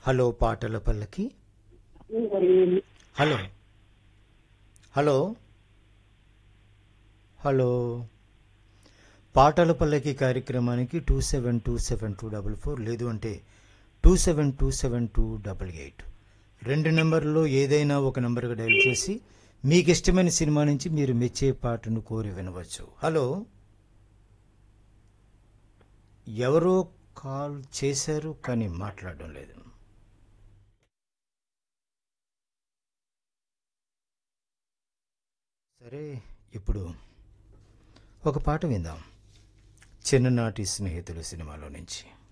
hello పాటల పల్లకి hello hello hello పాటల పల్లకి కార్యక్రమానికి two seven two seven two double four లేదు అంటే two seven two seven two double eight రెండు నెంబర్లో ఏదైనా ఒక నెంబర్గా డైల్ చేసి మీకు ఇష్టమైన సినిమా నుంచి మీరు మెచ్చే పాటను కోరి వినవచ్చు హలో ఎవరో కాల్ చేశారు కానీ మాట్లాడడం లేదు సరే ఇప్పుడు ఒక పాట విందాం చిన్ననాటి స్నేహితులు సినిమాలో నుంచి